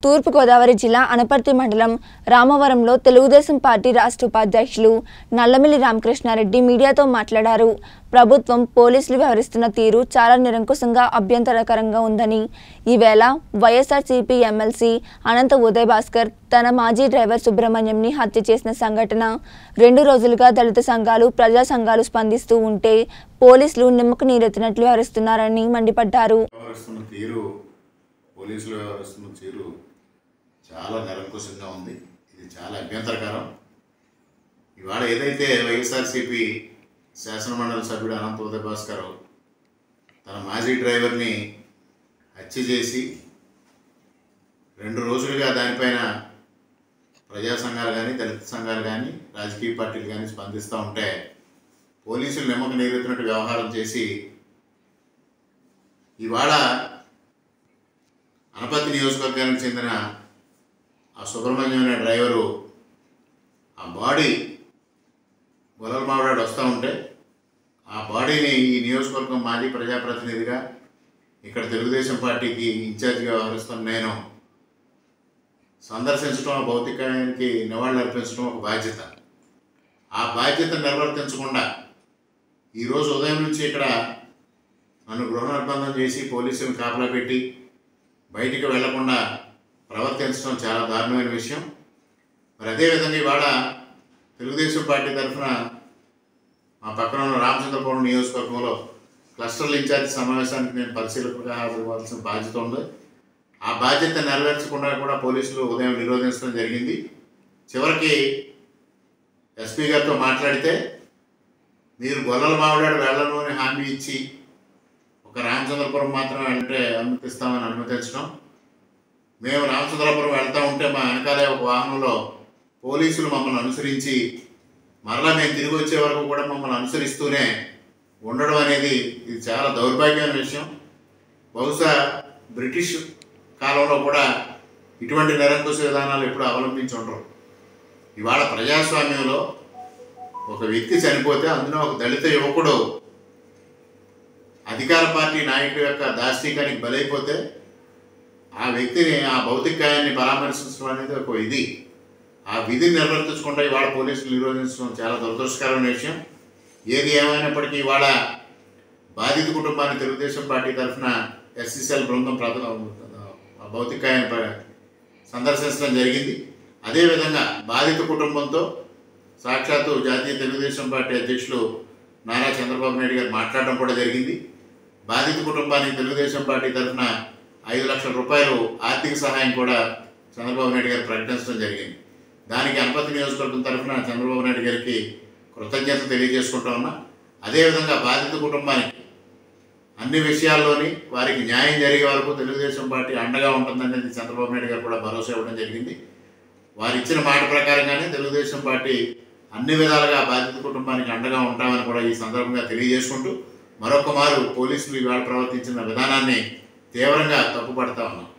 తూర్పుగోదావరి జిల్లా అనపర్తి మండలం రామవరంలో తెలుగుదేశం పార్టీ రాష్ట్ర ఉపాధ్యక్షులు నల్లమిల్లి రామకృష్ణారెడ్డి మీడియాతో మాట్లాడారు ప్రభుత్వం పోలీసులు వ్యవహరిస్తున్న తీరు చాలా నిరంకుశంగా అభ్యంతరకరంగా ఉందని ఈవేళ వైఎస్ఆర్సీపీ ఎమ్మెల్సీ అనంత ఉదయ్ భాస్కర్ తన మాజీ డ్రైవర్ సుబ్రహ్మణ్యంని హత్య చేసిన సంఘటన రెండు రోజులుగా దళిత సంఘాలు ప్రజా సంఘాలు స్పందిస్తూ ఉంటే పోలీసులు నిమ్మకు నీరెత్తినట్లు వ్యవహరిస్తున్నారని మండిపడ్డారు వ్యవహరిస్తున్న తీరు పోలీసులు వ్యవహరిస్తున్న తీరు చాలా నిరంకుశంగా ఉంది ఇది చాలా అభ్యంతరకరం ఇవాళ ఏదైతే వైఎస్ఆర్సీపీ శాసనమండలి సభ్యుడు అనంత ఉదయ భాస్కర్ తన మాజీ డ్రైవర్ని హత్య చేసి రెండు రోజులుగా దానిపైన ప్రజా సంఘాలు కానీ దళిత సంఘాలు కానీ రాజకీయ పార్టీలు కానీ స్పందిస్తూ ఉంటే పోలీసులు నిమ్మకు నీరెత్తినట్టు వ్యవహారం చేసి ఇవాళ అనపతి నియోజకవర్గానికి చెందిన ఆ సుబ్రహ్మణ్యం అనే డ్రైవరు ఆ బాడీ గొల్లల మావిడాడు వస్తూ ఉంటే ఆ బాడీని ఈ నియోజకవర్గం మాజీ ప్రజాప్రతినిధిగా ఇక్కడ తెలుగుదేశం పార్టీకి ఇన్ఛార్జిగా వ్యవహరిస్తున్న నేను సందర్శించడం ఆ భౌతికానికి నివాళులు అర్పించడం ఒక బాధ్యత ఆ బాధ్యత నిర్వర్తించకుండా ఈరోజు ఉదయం నుంచి ఇక్కడ నన్ను గృహ నిర్బంధం చేసి పోలీసులను కాపలా పెట్టి బయటికి వెళ్లకుండా ప్రవర్తించడం చాలా దారుణమైన విషయం మరి అదేవిధంగా ఇవాళ తెలుగుదేశం పార్టీ తరఫున మా పక్కన ఉన్న రామచంద్రపురం నియోజకవర్గంలో క్లస్టర్ల ఇన్ఛార్జ్ సమావేశానికి నేను పరిశీలకుగా హాజరవ్వాల్సిన బాధ్యత ఉంది ఆ బాధ్యత నెరవేర్చకుండా కూడా పోలీసులు ఉదయం నిరోధించడం జరిగింది చివరికి ఎస్పీ గారితో మాట్లాడితే మీరు గొల్లల మావిడాడు వెళ్ళను అని హామీ ఇచ్చి ఒక రామచంద్రపురం మాత్రమే అంటే అనుమతిస్తామని అనుమతించడం మేము రామచంద్రపురం వెళ్తా ఉంటే మా వెనకాలే ఒక వాహనంలో పోలీసులు మమ్మల్ని అనుసరించి మరలా మేము తిరిగి వచ్చే వరకు కూడా మమ్మల్ని అనుసరిస్తూనే ఉండడం అనేది ఇది చాలా దౌర్భాగ్యమైన విషయం బహుశా బ్రిటిష్ కాలంలో కూడా ఇటువంటి నిరంకుశ విధానాలు ఎప్పుడు అవలంబించి ఉండరు ఇవాళ ప్రజాస్వామ్యంలో ఒక వ్యక్తి చనిపోతే అందులో ఒక దళిత యువకుడు అధికార పార్టీ నాయకుడి యొక్క దాష్టీకానికి బలైపోతే ఆ వ్యక్తిని ఆ భౌతికాయాన్ని పరామర్శించడం అనేది ఒక విధి ఆ విధిని నిర్వర్తించకుండా ఇవాళ పోలీసులు నిరోధించడం చాలా దురదృష్టకరమైన విషయం ఏది ఏమైనప్పటికీ ఇవాళ బాధిత కుటుంబాన్ని తెలుగుదేశం పార్టీ తరఫున ఎస్సీసీఎల్ బృందం ప్రధ ఆ భౌతికాయాన్ని ప- సందర్శించడం జరిగింది అదేవిధంగా బాధిత కుటుంబంతో సాక్షాత్తు జాతీయ తెలుగుదేశం పార్టీ అధ్యక్షులు నారా చంద్రబాబు నాయుడు గారు మాట్లాడడం కూడా జరిగింది బాధిత కుటుంబానికి తెలుగుదేశం పార్టీ తరఫున ఐదు లక్షల రూపాయలు ఆర్థిక సహాయం కూడా చంద్రబాబు నాయుడు గారు ప్రకటించడం జరిగింది దానికి అనపతి నియోజకవర్గం తరఫున చంద్రబాబు నాయుడు గారికి కృతజ్ఞత తెలియజేసుకుంటా ఉన్నా అదేవిధంగా బాధిత కుటుంబానికి అన్ని విషయాల్లోని వారికి న్యాయం జరిగే వరకు తెలుగుదేశం పార్టీ అండగా ఉంటుందనేది చంద్రబాబు నాయుడు గారు కూడా భరోసా ఇవ్వడం జరిగింది వారు ఇచ్చిన మాట ప్రకారంగానే తెలుగుదేశం పార్టీ అన్ని విధాలుగా బాధిత కుటుంబానికి అండగా ఉంటామని కూడా ఈ సందర్భంగా తెలియజేసుకుంటూ మరొక మారు పోలీసులు ఇవాళ ప్రవర్తించిన విధానాన్ని తీవ్రంగా తప్పుపడతా ఉన్నాం